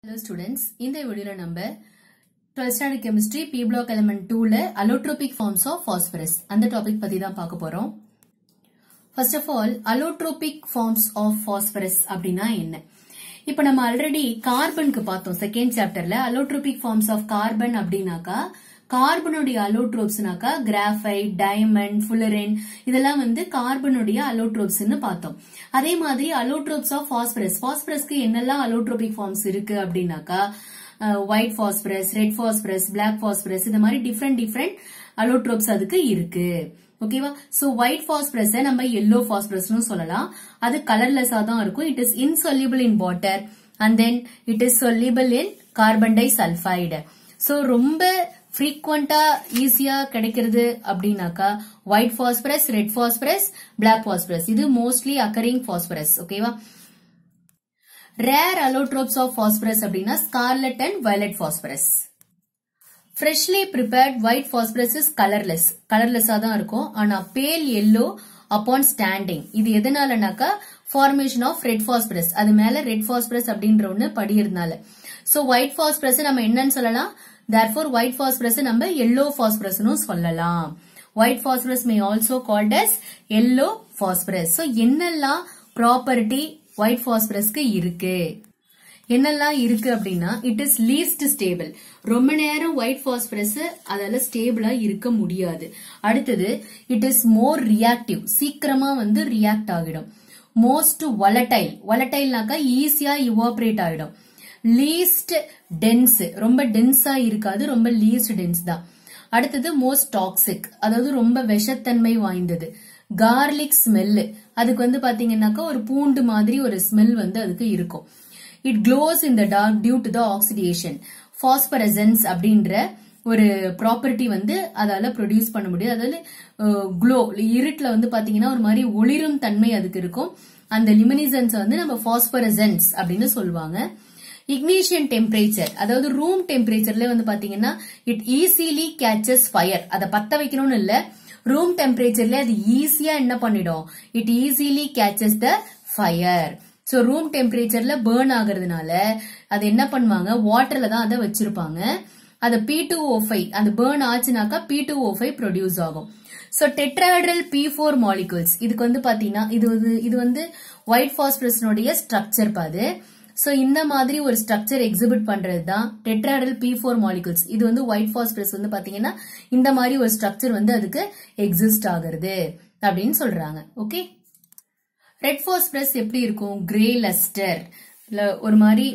Hello students இந்த வீடியோல நம்ம 12th standard chemistry P block element டூல அலோட்ரோபிக் ஃபார்ம்ஸ் ஆஃப் பாஸ்பரஸ் அந்த டாபிக் பத்தி தான் பார்க்க போறோம் first of all allotropic forms of phosphorus அப்படின்னா என்ன இப்ப நம்ம ஆல்ரெடி கார்பனுக்கு பார்த்தோம் செகண்ட் சாப்டர்ல அலோட்ரோபிக் ஃபார்ம்ஸ் ஆஃப் கார்பன் அப்படின்னாக்கா கார்பனுடைய அலோட்ரோப்ஸ்னாக்கா கிராஃபைட் டைமண்ட் ஃபுல்லரின் இதெல்லாம் வந்து கார்பனுடைய அலோட்ரோப்ஸ்னு பார்த்தோம் அதே மாதிரி அலோட்ரோப்ஸ் ஆஃப் பாஸ்பரஸ் பாஸ்பரஸ்க்கு என்னெல்லாம் அலோட்ரோபிக் ஃபார்ம்ஸ் இருக்கு அப்படின்னாக்கா white phosphorus red phosphorus black phosphorus இந்த மாதிரி டிஃப்ரெண்ட் டிஃப்ரெண்ட் அலோட்ரோப்ஸ் அதுக்கு இருக்கு ஓகேவா சோ ஒயிட் பாஸ்பரஸ் நம்ம எல்லோ பாஸ்பரஸ்னு சொல்லலாம் அது கலர்லெஸ்ஸா தான் இருக்கும் it is insoluble in water and then it is soluble in carbon disulphide so ரொம்ப ஃப்ரீக்வெண்டா ஈஸியா கிடைக்கிறது அப்படின்னாக்கா white phosphorus red phosphorus black phosphorus இது மோஸ்ட்லி அக்கரிங் பாஸ்பரஸ் ஓகேவா ரேர் அலோட்ரோப்ஸ் ஆஃப் பாஸ்பரஸ் அப்படின்னா scarlet and violet phosphorus freshly prepared white phosphorus is colourless கலர்லெஸ்ஸா தான் இருக்கும் ஆனா பேல் எல்லோ அப்பான் ஸ்டாண்டிங் இது எதனாலனாக்கா ஃபார்மேஷன் ஆஃப் ரெட் பாஸ்பரஸ் அது மேல ரெட் பாஸ்பரஸ் அப்படின்ற ஒண்ணு படியிருந்தால சோ ஒயிட் பாஸ்பரஸ் நம்ம என்னன்னு சொல்லலாம் therefore white phosphorus நம்ம yellow phosphorus சொல்லலாம் white phosphorus may also called as yellow phosphorus so என்னெல்லாம் ப்ராப்பர்ட்டி white phosphorusக்கு இருக்கு என்னெல்லாம் இருக்கு அப்படின்னா இட் இஸ் லீஸ்ட் ஸ்டேபிள் ரொம்ப நேரம் ஒயிட் பாஸ்பரஸ் அதால ஸ்டேபிளா இருக்க முடியாது அடுத்தது இட் இஸ் மோர் ரியாக்டிவ் சீக்கிரமா வந்து ரியாக்ட் ஆகிடும் மோஸ்ட் வலட்டைல் வலட்டைல்னாக்கா ஈஸியா இவாபரேட் ஆகிடும் லீஸ்ட் டென்ஸ் ரொம்ப டென்ஸா இருக்காது ரொம்ப லீஸ்ட் டென்ஸ் தான் அடுத்தது மோஸ்ட் டாக்ஸிக் அதாவது ரொம்ப விஷத்தன்மை வாய்ந்தது கார்லிக் ஸ்மெல்லு அதுக்கு வந்து பாத்தீங்கன்னாக்கா ஒரு பூண்டு மாதிரி ஒரு ஸ்மெல் வந்து அதுக்கு இருக்கும் it glows in the dark due to the oxidation phosphorescence அப்படின்ற ஒரு ப்ராப்பர்ட்டி வந்து அதால ப்ரொடியூஸ் பண்ண முடியாது அதாவது க்ளோ இருட்டுல வந்து பாத்தீங்கன்னா ஒரு மாதிரி ஒளிரும் தன்மை அதுக்கு இருக்கும் அந்த லிமினிசன்ஸ் வந்து நம்ம பாஸ்பரசன்ஸ் அப்படின்னு சொல்லுவாங்க இக்னீஷியன் டெம்பரேச்சர் அதாவது ரூம் டெம்பரேச்சர்ல வந்து பாத்தீங்கன்னா இட் ஈஸிலி கேச்சஸ் ஃபயர் அதை பத்த வைக்கணும்னு இல்ல ரூம் டெம்பரேச்சர்ல அது ஈஸியா என்ன பண்ணிடும் it easily catches the fire so room டெம்பரேச்சர்ல பேர்ன் ஆகுறதுனால அது என்ன பண்ணுவாங்க வாட்டர்ல தான் அதை வச்சிருப்பாங்க அது பி டூ ஓ ஃபைவ் அந்த பேர்ன் ஆச்சுனாக்கா P two O five produce ஆகும் so tetrahedral P four molecules இதுக்கு வந்து பாத்தீங்கன்னா இது இது வந்து ஒயிட் பாஸ்பரஸ்னுடைய ஸ்ட்ரக்சர் பாது சோ இந்த மாதிரி ஒரு ஸ்ட்ரக்சர் எக்ஸிபிட் பண்றது தான் டெட்ராடல் பி ஃபோர் மாலிகுல்ஸ் இது வந்து ஒயிட் பாஸ்பரஸ் வந்து பாத்தீங்கன்னா இந்த மாதிரி ஒரு ஸ்ட்ரக்சர் வந்து அதுக்கு எக்ஸிஸ்ட் ஆகுறது அப்படின்னு சொல்றாங்க ஓகே ரெட் பாஸ்பரஸ் எப்படி இருக்கும் கிரே லஸ்டர் ஒரு மாதிரி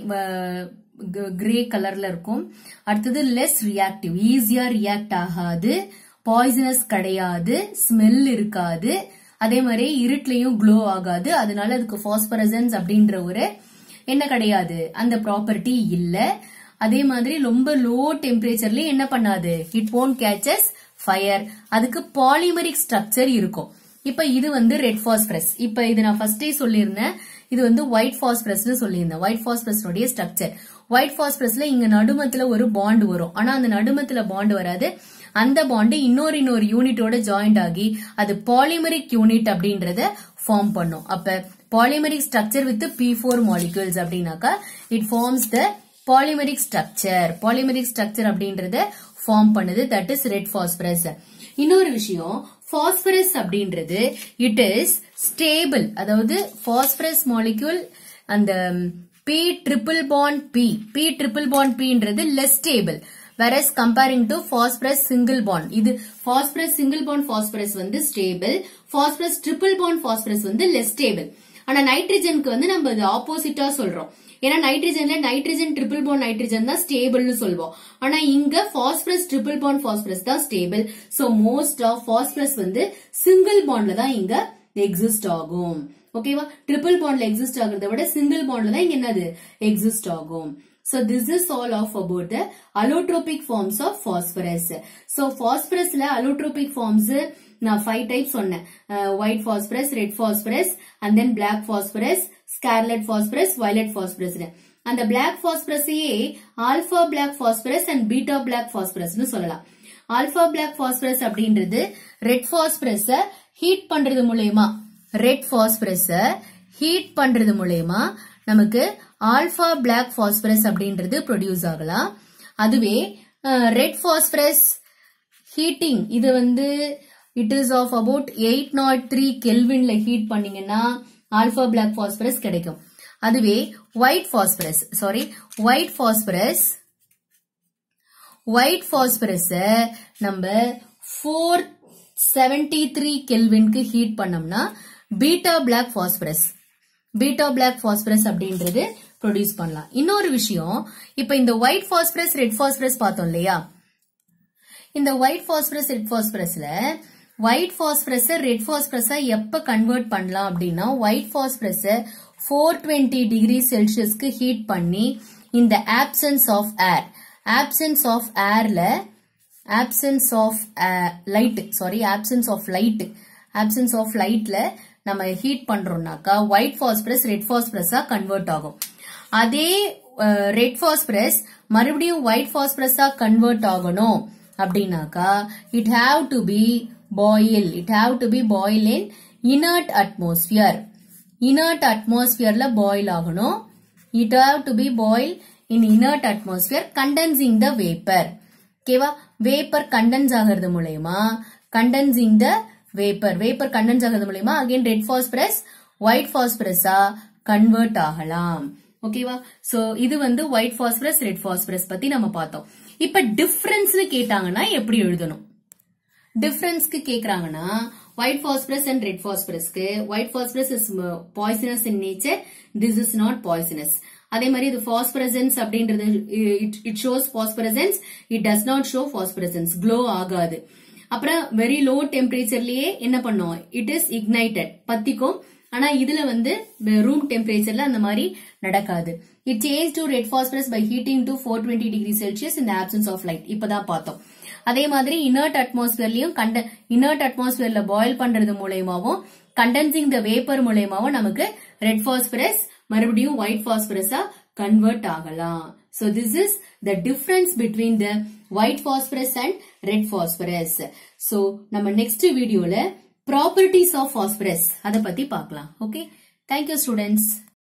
கிரே கலர்ல இருக்கும் அடுத்தது லெஸ் ரியாக்டிவ் ஈஸியா ரியாக்ட் ஆகாது பாய்சனஸ் கிடையாது ஸ்மெல் இருக்காது அதே மாதிரி இருட்லயும் க்ளோ ஆகாது அதனால அதுக்கு பாஸ்பரசன்ஸ் அப்படின்ற ஒரு என்ன கிடையாது அந்த ப்ராப்பர்ட்டி இல்ல அதே மாதிரி ரொம்ப லோ டெம்பரேச்சர்ல என்ன பண்ணாது இட் போன் கேச்சஸ் ஃபயர் அதுக்கு பாலிமரிக் ஸ்ட்ரக்சர் இருக்கும் இப்ப இது வந்து ரெட் பாஸ்பரஸ் இப்ப இது நான் ஃபர்ஸ்டே சொல்லியிருந்தேன் இது வந்து ஒயிட் பாஸ்பரஸ் சொல்லியிருந்தேன் ஒயிட் பாஸ்பரஸ் ஸ்ட்ரக்சர் ஒயிட் பாஸ்பரஸ்ல இங்க நடுமத்துல ஒரு பாண்ட் வரும் ஆனா அந்த நடுமத்துல பாண்ட் வராது அந்த பாண்டு இன்னொரு இன்னொரு யூனிட்டோட ஜாயிண்ட் ஆகி அது பாலிமரிக் யூனிட் அப்படின்றத ஃபார்ம் பண்ணும் அப்ப polymeric structure with P four molecules அப்படின்னாக்கா it forms the polymeric structure polymeric structure அப்படின்றத ஃபார்ம் பண்ணுது தட் இஸ் ரெட் பாஸ்பரஸ் இன்னொரு விஷயம் பாஸ்பரஸ் அப்படின்றது இட் இஸ் ஸ்டேபிள் அதாவது பாஸ்பரஸ் மாலிக்யூல் அந்த P triple bond P P triple bond பின்றது less stable whereas comparing to phosphorus single bond இது phosphorus single bond phosphorus வந்து stable phosphorus triple bond phosphorus வந்து less stable ஆனா நைட்ரஜனுக்கு வந்து நம்ம இது ஆப்போசிட்டா சொல்றோம் ஏன்னா நைட்ரஜன்ல நைட்ரஜன் ட்ரிபிள் பாண்ட் நைட்ரஜன் தான் ஸ்டேபிள்னு சொல்வோம் ஆனா இங்க பாஸ்பரஸ் ட்ரிபிள் பாண்ட் பாஸ்பரஸ் தான் stable so most of phosphorus வந்து சிங்கிள் பாண்ட்ல தான் இங்க எக்ஸிஸ்ட் ஆகும் ஓகேவா ட்ரிபிள் பாண்ட்ல எக்ஸிஸ்ட் ஆகுறத விட சிங்கிள் பாண்ட்ல தான் இங்க என்னது எக்ஸிஸ்ட் ஆகும் So this is all of about the allotropic forms of phosphorus. So phosphorusல allotropic forms நான் ஃபைவ் டைப் சொன்னேன் white phosphorus red phosphorus and then black phosphorus scarlet phosphorus violet phosphorus அந்த பிளாக் பாஸ்பரஸையே alpha black phosphorus and beta black phosphorus சொல்லலாம் alpha black phosphorus அப்படின்றது red பாஸ்பரஸ heat பண்றது மூலயமா ரெட் பாஸ்பரஸ ஹீட் பண்றது மூலயமா நமக்கு ஆல்பா பிளாக் பாஸ்பரஸ் அப்படின்றது ப்ரொடியூஸ் ஆகலாம் அதுவே ரெட் பாஸ்பரஸ் ஹீட்டிங் இது வந்து it is of about eight nought three கெல்வின்ல ஹீட் பண்ணீங்கன்னா ஆல்பா பிளாக் பாஸ்பரஸ் கிடைக்கும் அதுவே white phosphorus sorry white phosphorus white phosphorus நம்ம ஃபோர் செவன்டி த்ரீ கெல்வின்க்கு ஹீட் பண்ணோம்னா beta black phosphorus beta black phosphorus அப்படின்றது ப்ரொடியூஸ் பண்ணலாம் இன்னொரு விஷயம் இப்ப இந்த ஒயிட் பாஸ்பரஸ் ரெட் பாஸ்பரஸ் பார்த்தோம் இல்லையா இந்த ஒயிட் பாஸ்பரஸ் ரெட் பாஸ்பரஸ்ல ஒயிட் பாஸ்பரஸ் ரெட் பாஸ்பரஸா எப்ப கன்வெர்ட் பண்ணலாம் அப்படின்னா white phosphorus four twenty degree செல்சியஸ்க்கு ஹீட் பண்ணி இந்த absence of air absence of ஏர்ல absence of light sorry absence of light absence of லைட்ல நம்ம ஹீட் பண்றோம்னாக்கா ஒயிட் பாஸ்பரஸ் ரெட் பாஸ்பரஸா கன்வெர்ட் ஆகும் அதே ரெட் பாஸ்பரஸ் மறுபடியும் ஒயிட் பாஸ்பரஸா கன்வெர்ட் ஆகணும் அப்படின்னாக்கா it have to be boil it have to be boil in inert atmosphere inert அட்மாஸ்பியர்ல பாயில் ஆகணும் it have to be boil in inert atmosphere condensing the vapour ஓகேவா vapour condense ஆகிறது மூலயமா condensing the vapour vapour condense ஆகிறது மூலயமா again red phosphorus white பாஸ்பரஸா convert ஆகலாம் ஓகேவா சோ இது வந்து ஒயிட் பாஸ்பரஸ் ரெட் பாஸ்பரஸ் பத்தி நம்ம பார்த்தோம் இப்ப டிஃபரன்ஸ் கேட்டாங்கன்னா எப்படி எழுதணும் டிஃபரன்ஸ்க்கு கேக்குறாங்கன்னா ஒயிட் பாஸ்பரஸ் அண்ட் ரெட் பாஸ்பரஸ்க்கு white phosphorus is poisonous in nature this is not poisonous அதே மாதிரி இது பாஸ்பரசன்ஸ் அப்படின்றது it shows phosphorescence it does not show phosphorescence glow ஆகாது அப்புறம் வெரி லோ டெம்பரேச்சர்லயே என்ன பண்ணும் இட் இஸ் இக்னைட்டட் பத்திக்கும் ஆனா இதுல வந்து ரூம் டெம்பரேச்சர்ல அந்த மாதிரி நடக்காது it change to red phosphorus by heating to four twenty degree Celsius இந்த ஆப்சன்ஸ் ஆஃப் லைட் இப்பதான் பார்த்தோம் அதே மாதிரி இனர்ட் அட்மாஸ்பியர்லயும் கண்ட இனர்ட் அட்மாஸ்பியர்ல பாயில் பண்றது மூலயமாவும் கண்டென்சிங் த வேப்பர் மூலயமாவும் நமக்கு ரெட் பாஸ்பரஸ் மறுபடியும் ஒயிட் பாஸ்பரஸா கன்வெர்ட் ஆகலாம் so this is the difference between the white phosphorus and red phosphorus so நம்ம நெக்ஸ்ட் வீடியோல ப்ராப்பர்ட்டிஸ் ஆஃப் பாஸ்பரஸ் அத பத்தி பார்க்கலாம் ஓகே தேங்க்யூ ஸ்டூடெண்ட்ஸ்